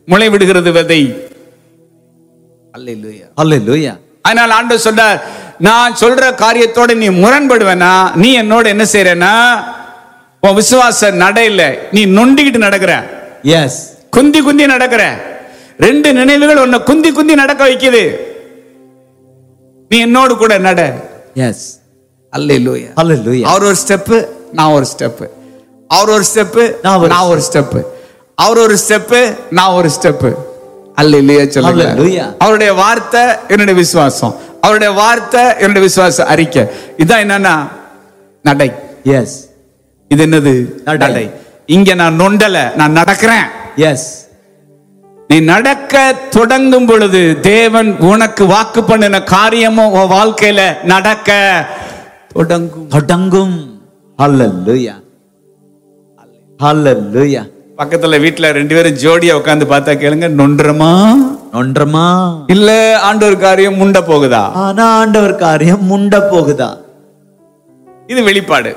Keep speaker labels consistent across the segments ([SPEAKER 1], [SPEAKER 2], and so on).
[SPEAKER 1] முளை விடுகிறது விதை அல்லேலூயா
[SPEAKER 2] Hallelujah.
[SPEAKER 1] அதனால ஆண்டவர் சொல்றார் நான் சொல்ற காரியத்தோட நீ முரண்படுவேனா நீ என்னோட என்ன செய்யறேன்னா உன் விசுவாச நடையில நீ நொண்டிக்கிட்டு நடக்கிற
[SPEAKER 2] Yes.
[SPEAKER 1] குந்தி குந்தி நடக்கிற ரெண்டு நினைவுகள் உன்னை குந்தி குந்தி நடக்க வைக்குது நீ என்னோடு கூட நட
[SPEAKER 2] Yes.
[SPEAKER 1] அல்லேலூயா
[SPEAKER 2] Hallelujah.
[SPEAKER 1] அவர் ஒரு ஸ்டெப் நான் ஒரு ஸ்டெப் அவர் ஒரு ஸ்டெப்
[SPEAKER 2] நான் ஒரு
[SPEAKER 1] நான் ஒரு ஸ்டெப் அவர் ஒரு ஸ்டெப் நான் ஒரு ஸ்டெப் அல்லேலூயா சொல்லுங்க
[SPEAKER 2] Hallelujah.
[SPEAKER 1] அவருடைய வார்த்தை என்னுடைய விசுவாசம் அவருடைய வார்த்தை என்னுடைய விசுவாச அறிக்கை இதான் என்னன்னா நடை
[SPEAKER 2] Yes.
[SPEAKER 1] இது என்னது
[SPEAKER 2] நடை.
[SPEAKER 1] நடை இங்க நான் நொண்டல நான் நடக்கிறேன்
[SPEAKER 2] Yes.
[SPEAKER 1] நீ நடக்க தொடங்கும் பொழுது தேவன் உனக்கு வாக்கு பண்ணின காரியமும் உன் வாழ்க்கையில நடக்க தொடங்கும்
[SPEAKER 2] தொடங்கும் Hallelujah. Hallelujah.
[SPEAKER 1] பக்கத்துல வீட்டுல ரெண்டு பேரும் ஜோடியா உட்கார்ந்து பார்த்தா கேளுங்க நொன்றமா
[SPEAKER 2] நொன்றமா
[SPEAKER 1] இல்ல ஆண்டவர் காரியம் முண்ட போகுதா
[SPEAKER 2] ஆனா ஆண்டவர் காரியம் முண்ட போகுதா
[SPEAKER 1] இது வெளிப்பாடு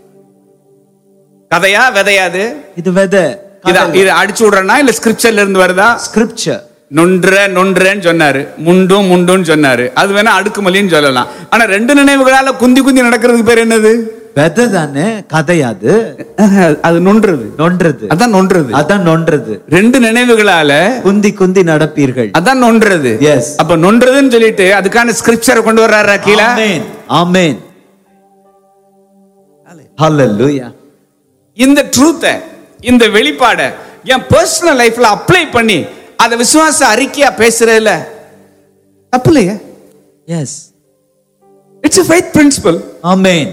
[SPEAKER 1] கதையா விதையாது
[SPEAKER 2] இது வெத
[SPEAKER 1] இத இது அடிச்சு விடுறனா இல்ல ஸ்கிரிப்சர்ல இருந்து வருதா
[SPEAKER 2] ஸ்கிரிப்சர்
[SPEAKER 1] நொன்ற நொன்றன்னு சொன்னாரு முண்டும் முண்டும் சொன்னாரு அது வேணா அடுக்குமலின்னு சொல்லலாம் ஆனா ரெண்டு நினைவுகளால குந்தி குந்தி நடக்கிறதுக்கு பேர் என்னது
[SPEAKER 2] வெத தானே கதையாது
[SPEAKER 1] அது நொன்றது
[SPEAKER 2] நொன்றது
[SPEAKER 1] அதான் நொன்றது
[SPEAKER 2] அதான் நொன்றது
[SPEAKER 1] ரெண்டு நினைவுகளால
[SPEAKER 2] குந்தி குந்தி நடப்பீர்கள்
[SPEAKER 1] அதான் நொன்றது
[SPEAKER 2] Yes.
[SPEAKER 1] அப்ப நொன்றதுன்னு சொல்லிட்டு அதுக்கான ஸ்கிரிப்சரை கொண்டு வர்றாரா கீழே
[SPEAKER 2] ஆமென் ஆமென் ஹalleluya
[SPEAKER 1] இந்த ட்ரூத்தை இந்த வெளிப்பாடை என் பர்சனல் லைஃப்ல அப்ளை பண்ணி அதை விசுவாச அறிக்கையா பேசுறதுல தப்பு இல்லையே
[SPEAKER 2] yes
[SPEAKER 1] it's faith principle
[SPEAKER 2] amen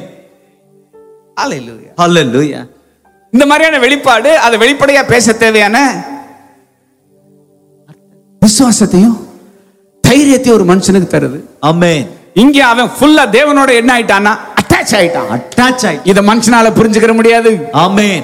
[SPEAKER 2] hallelujah
[SPEAKER 1] இந்த மாதிரியான வெளிப்பாடு அதை வெளிப்படையா பேச தேவையான விசுவாசத்தையும் தைரியத்தையும் ஒரு மனுஷனுக்கு தருது
[SPEAKER 2] ஆமென்
[SPEAKER 1] இங்க அவன் ஃபுல்லா தேவனோட என்ன ஆயிட்டானா அட்டாச் ஆயிட்டான்
[SPEAKER 2] அட்டாச் ஆயிட்டு
[SPEAKER 1] இத மனுஷனால புரிஞ்சுக்கிற முடியாது
[SPEAKER 2] ஆமென்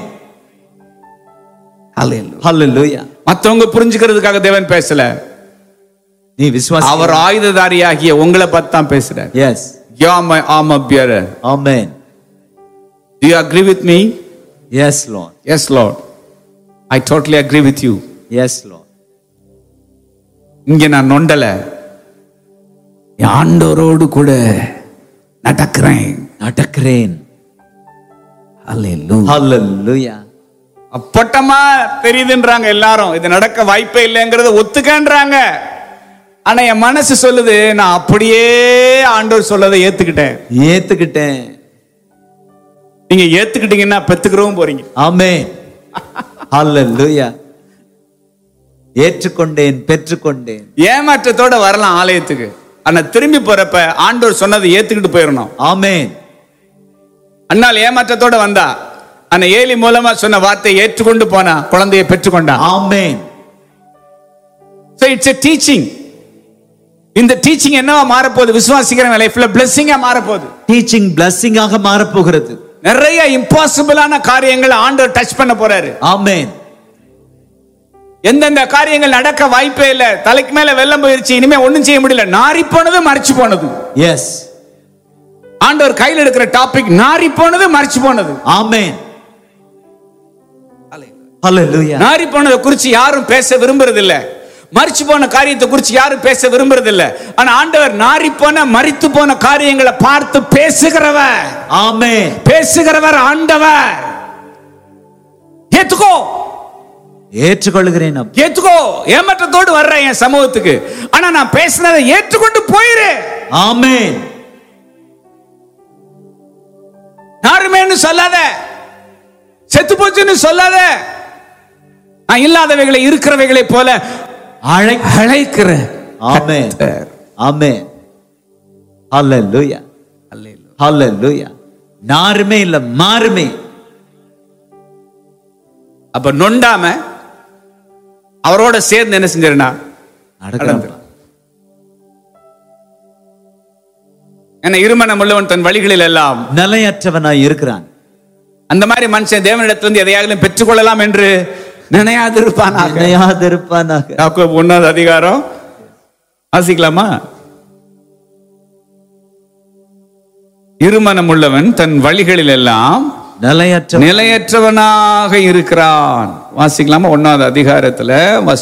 [SPEAKER 2] ஹalleluya
[SPEAKER 1] மத்தவங்க புரிஞ்சுக்கிறதுக்காக தேவன் பேசல
[SPEAKER 2] நீ விசுவாசி
[SPEAKER 1] அவர் ஆயுததாரியாகிய உங்களை பார்த்து தான் பேசுறார்
[SPEAKER 2] yes
[SPEAKER 1] You are my armor bearer.
[SPEAKER 2] Amen
[SPEAKER 1] Do you agree with me?
[SPEAKER 2] Yes lord
[SPEAKER 1] Yes, Lord. I totally agree with you.
[SPEAKER 2] Yes lord
[SPEAKER 1] இங்க நான் நொண்டல என் ஆண்டவரோடு கூட நடக்கிறேன்
[SPEAKER 2] நடக்கிறேன்
[SPEAKER 1] Hallelujah.
[SPEAKER 2] ஹalleluya
[SPEAKER 1] அப்பட்டமா தெரியுதுன்றாங்க எல்லாரும் இது நடக்க வாய்ப்பே இல்லைங்கிறத ஒத்துக்கன்றாங்க ஆனா என் மனசு சொல்லுது நான் அப்படியே ஆண்டவர் சொல்லதை ஏத்துக்கிட்டேன்
[SPEAKER 2] ஏத்துக்கிட்டேன்
[SPEAKER 1] நீங்க ஏத்துக்கிட்டீங்கன்னா பெத்துக்கிறவும் போறீங்க
[SPEAKER 2] ஆமென் ஹalleluya ஏற்றுக்கொண்டேன் பெற்றுக்கொண்டேன்
[SPEAKER 1] ஏமாற்றத்தோட வரலாம் ஆலயத்துக்கு ஆனா திரும்பி போறப்ப ஆண்டவர் சொன்னதை ஏத்துக்கிட்டு போயிடணும்
[SPEAKER 2] ஆமென்
[SPEAKER 1] அண்ணால் ஏமாற்றத்தோட வந்தா ஆனா ஏலி மூலமா சொன்ன வார்த்தையை ஏற்றுக்கொண்டு போனா குழந்தையை பெற்றுக்கொண்டா
[SPEAKER 2] amen
[SPEAKER 1] So it's a teaching இந்த டீச்சிங் என்னவா மாறப்போகுது விசுவாசிக்கிற லைஃப்ல பிளெஸிங்கா மாறப்போகுது
[SPEAKER 2] டீச்சிங் blessing ஆக மாறப் போகிறது
[SPEAKER 1] நிறைய இம்பாசிபிளான காரியங்களை ஆண்டவர் டச் பண்ண போறாரு
[SPEAKER 2] ஆமென்
[SPEAKER 1] எந்தெந்த காரியங்கள் நடக்க வாய்ப்பே இல்ல தலைக்கு மேல வெள்ளம் போயிருச்சு இனிமே ஒண்ணும் செய்ய முடியல நாரி போனது மறைச்சு போனது
[SPEAKER 2] எஸ்
[SPEAKER 1] ஆண்டவர் கையில் எடுக்கிற டாபிக் நாரி போனது மறைச்சு போனது
[SPEAKER 2] ஆமென் ஹalleluya
[SPEAKER 1] நாரி போனதை குறிச்சு யாரும் பேச விரும்புறது இல்ல மறிச்சு போன காரியத்தை குறிச்சு யாரும் பேச விரும்புறது இல்ல ஆனா ஆண்டவர் நாரி போன மறித்து போன காரியங்களை பார்த்து பேசுகிறவர்
[SPEAKER 2] ஆமென்
[SPEAKER 1] பேசுகிறவர் ஆண்டவர் ஏத்துக்கோ
[SPEAKER 2] ஏற்றுக்கொள்கிறேன் அப்பா.
[SPEAKER 1] ஏத்துக்கோ ஏமாற்றத்தோடு வர்றேன் என் சமூகத்துக்கு ஆனா நான் பேசினதை ஏற்றுக்கொண்டு போயிரு
[SPEAKER 2] ஆமென்
[SPEAKER 1] யாருமேன்னு சொல்லாத செத்து போச்சுன்னு சொல்லாத நான் இல்லாதவைகளை இருக்கிறவைகளை போல
[SPEAKER 2] அழை
[SPEAKER 1] அழைக்கிற
[SPEAKER 2] ஆமென்
[SPEAKER 1] கர்த்தர்.
[SPEAKER 2] ஆமென் ஹalleluya ஹalleluya நாருமே இல்ல மாறுமே
[SPEAKER 1] அப்ப நொண்டாம அவரோட சேர்ந்து என்ன செஞ்சிருந்தா
[SPEAKER 2] நடக்கிறேன்
[SPEAKER 1] என்ன இருமனம் உள்ளவன் தன் வழிகளில் எல்லாம்
[SPEAKER 2] நிலையற்றவனாய் இருக்கிறான்
[SPEAKER 1] அந்த மாதிரி மனுஷன் தேவனிடத்திலிருந்து எதையாகிலும் பெற்றுக்கொள்ளலாம் என்று நினையாதிருப்பானாக
[SPEAKER 2] நினையாதிருப்பானாக
[SPEAKER 1] யாக்கோபு ஒன்னாவது அதிகாரம் வாசிக்கலாமா இருமனம் உள்ளவன் தன் வழிகளில் எல்லாம்
[SPEAKER 2] நிலையற்ற
[SPEAKER 1] நிலையற்றவனாக இருக்கிறான் வாசிக்கலாமா ஒன்னாவது அதிகாரத்துல